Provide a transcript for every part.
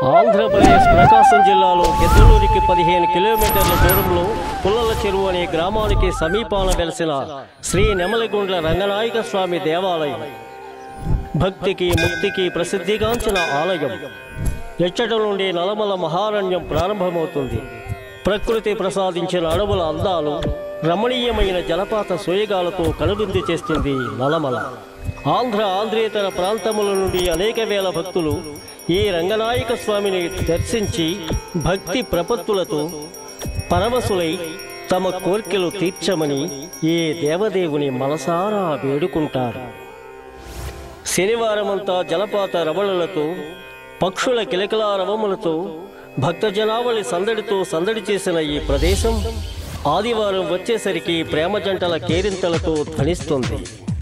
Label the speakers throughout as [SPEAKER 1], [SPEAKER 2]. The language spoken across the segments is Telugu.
[SPEAKER 1] ఆంధ్రప్రదేశ్ ప్రకాశం జిల్లాలో గిద్దలూరికి పదిహేను కిలోమీటర్ల దూరంలో పుల్లల చెరువు అనే గ్రామానికి సమీపాన వెలిసిన శ్రీ నెమలిగుండ్ల రంగనాయక స్వామి దేవాలయం భక్తికి ముక్తికి ప్రసిద్ధిగాంచిన ఆలయం ఎచ్చట నుండి నలమల మహారణ్యం ప్రారంభమవుతుంది ప్రకృతి ప్రసాదించిన అడవుల అందాలు రమణీయమైన జలపాత సోయగాలతో కనువిందు చేస్తుంది నలమల ఆంధ్ర ఆంధ్రేతర ప్రాంతముల నుండి అనేక వేల భక్తులు ఈ రంగనాయక స్వామిని దర్శించి భక్తి ప్రపత్తులతో పరవశులై తమ కోర్కెలు తీర్చమని ఈ దేవదేవుని మనసారా వేడుకుంటారు శనివారమంతా జలపాత రవళలతో పక్షుల కిలకిలారవములతో భక్తజనావళి సందడితో సందడి చేసిన ఈ ప్రదేశం ఆదివారం వచ్చేసరికి ప్రేమ జంటల కేరింతలతో ధ్వనిస్తుంది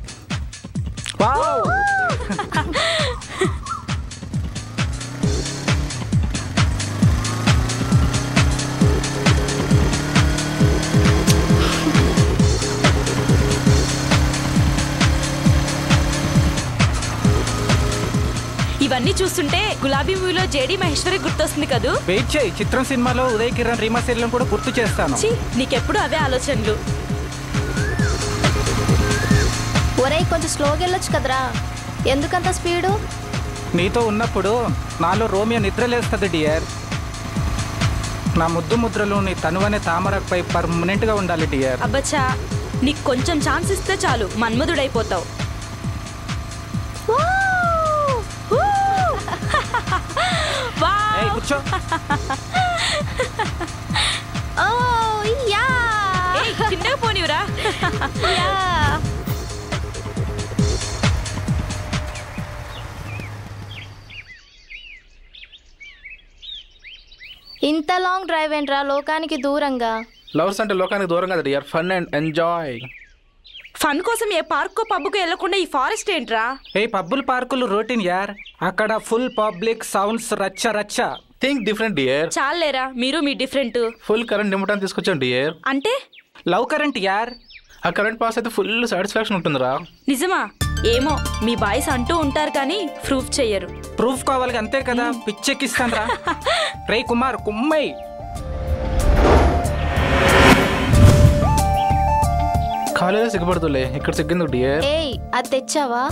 [SPEAKER 2] ఇవన్నీ చూస్తుంటే గులాబీ మూవీలో జేడీ మహేశ్వరి గుర్తొస్తుంది కదూ
[SPEAKER 3] వెయిట్ చేయి చిత్రం సినిమాలో ఉదయ్ కిరణ్ రీమా శైలం కూడా గుర్తు చేస్తాను
[SPEAKER 2] ఛీ, నీకెప్పుడు అవే ఆలోచనలు
[SPEAKER 4] ఒరేయ్ కొంచెం స్లోగా వెళ్ళొచ్చు కదరా ఎందుకంత స్పీడు
[SPEAKER 3] నీతో ఉన్నప్పుడు నాలో రోమియో నిద్రలేస్తుంది డియర్ నా ముద్దు ముద్రలు నీ తనువనే తామరపై పర్మనెంట్గా ఉండాలి డియర్
[SPEAKER 2] అబ్బచ్చా నీకు కొంచెం ఛాన్స్ ఇస్తే చాలు మన్మధుడైపోతావు వావ్!
[SPEAKER 3] ఏయ్, కూర్చో
[SPEAKER 4] ఓ యా
[SPEAKER 2] ఏయ్, కిందకి పోనివ్వరా
[SPEAKER 4] యా ఇంత లాంగ్ డ్రైవ్ ఏంట్రా లోకానికి దూరంగా
[SPEAKER 5] లవర్స్ అంటే లోకానికి దూరం కదా dear fun and enjoy
[SPEAKER 2] fun కోసం ఏ పార్కో పబ్బుకో వెళ్లకుండా ఈ ఫారెస్ట్ ఏంట్రా
[SPEAKER 3] ఏ పబ్బులు పార్కులు రొటీన్ యార్ అక్కడ ఫుల్ పబ్లిక్ సౌండ్స్ రచ్చ రచ్చ
[SPEAKER 5] థింక్ డిఫరెంట్ డియర్
[SPEAKER 2] చాలేరా మీరు మీ డిఫరెంట్
[SPEAKER 5] ఫుల్ కరెంట్ నిమ్మటాన్ని తీసుకొచ్చాం డియర్
[SPEAKER 2] అంటే
[SPEAKER 3] లవ్ కరెంట్ యార్
[SPEAKER 5] ఆ కరెంట్ పాస్ అయితే ఫుల్ సాటిస్ఫాక్షన్ ఉంటుందిరా
[SPEAKER 2] నిజమా ఏమో మీ బాయ్స్ అంటూ ఉంటారు కానీ ప్రూఫ్ చెయ్యరు
[SPEAKER 3] ప్రూఫ్ కావాలి అంతే కదా పిచ్చెక్కిస్తాను రా రే కుమార్ కుమ్మై
[SPEAKER 5] కాలేజీ సిగ్గుపడుతులే ఇక్కడ సిగ్గింది డియర్
[SPEAKER 4] ఏయ్ అది తెచ్చావా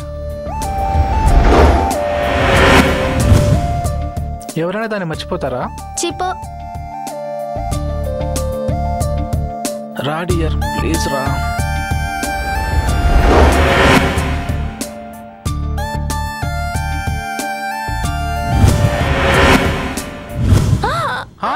[SPEAKER 5] ఎవరైనా దాన్ని మర్చిపోతారా
[SPEAKER 4] చిపో
[SPEAKER 5] రా డియర్ ప్లీజ్ రా హా?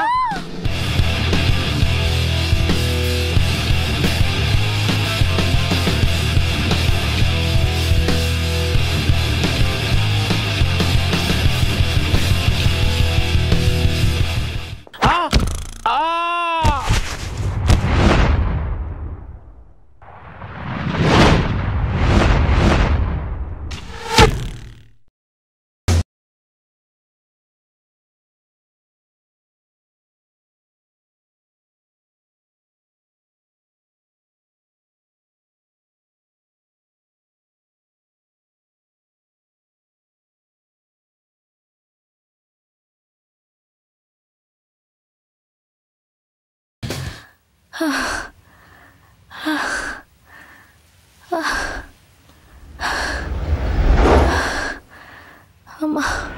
[SPEAKER 5] ఆ! ఆ!
[SPEAKER 4] అమ్మా